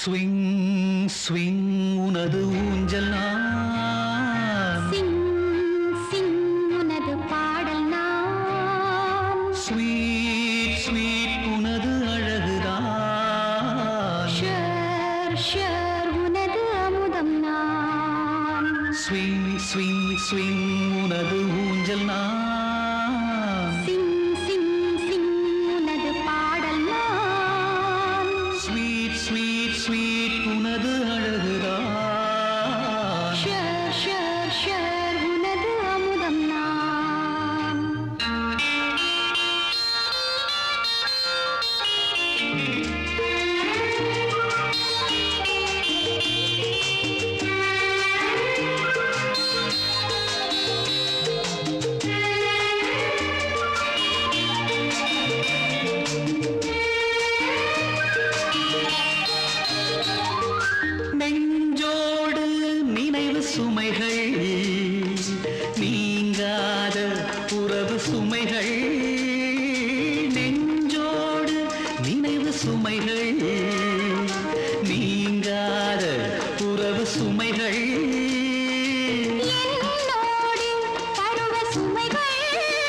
swing swing உனது ஊஞ்சல் நான் சிங் சிங் உனது பாடல் நான் ஸ்வீட் ஸ்வீட் உனது அழகுதான் ஷர் ஷர் உனது அமுதம் நான் ஸ்விங் ஸ்விங் ஸ்விங் உனது ஊஞ்சல் நான் சிங் சிங் சிங் உனது பாடல் நான் ஸ்வீட் ஸ்வீட் ஸ்வீட் உனது அழகுதான் ஷர் ஷர் ஷர் உனது அமுதம் நான் நெஞ்சோடு நினைவு சுமைகள் நீங்காத உறவு சுமைகள் நெஞ்சோடு நினைவு சுமைகள் நீங்காத உறவு சுமைகள் என்னோடு பருவ சுமைகள்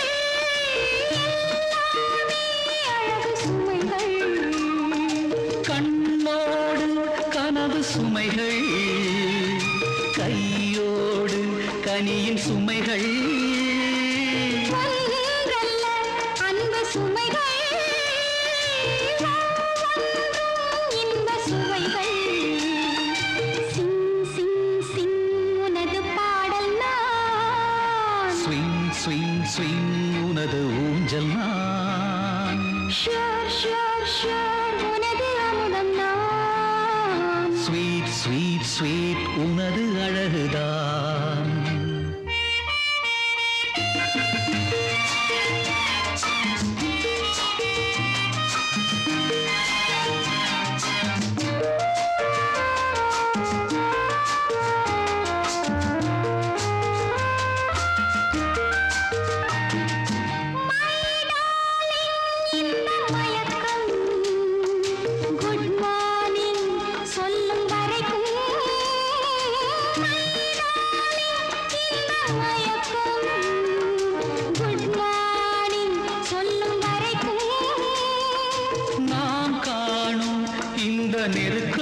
எல்லாமே அழகு சுமைகள் கண்ணோடு கனவு சுமைகள் கையோடு கனியின் சுமைகள் ஒன்றல்ல அன்பு சுமைகள் ஒவ்வொன்றும் இன்ப சுவைகள் சிங் சிங் சிங் உனது பாடல் நான் ஸ்விங் ஸ்விங் ஸ்விங் உனது ஊஞ்சல் நான் ஷர் ஷர் ஷர் உனது அமுதம் நான் ஸ்வீட் ஸ்வீட் ஸ்வீட் உனது அழகுதான் இந்த மயக்கம் குட் மார்னிங் சொல்லும் வரைக்கும் இந்த மயக்கம் குட் மார்னிங் சொல்லும் வரைக்கும் நாம் காணும் இந்த நெருக்கம்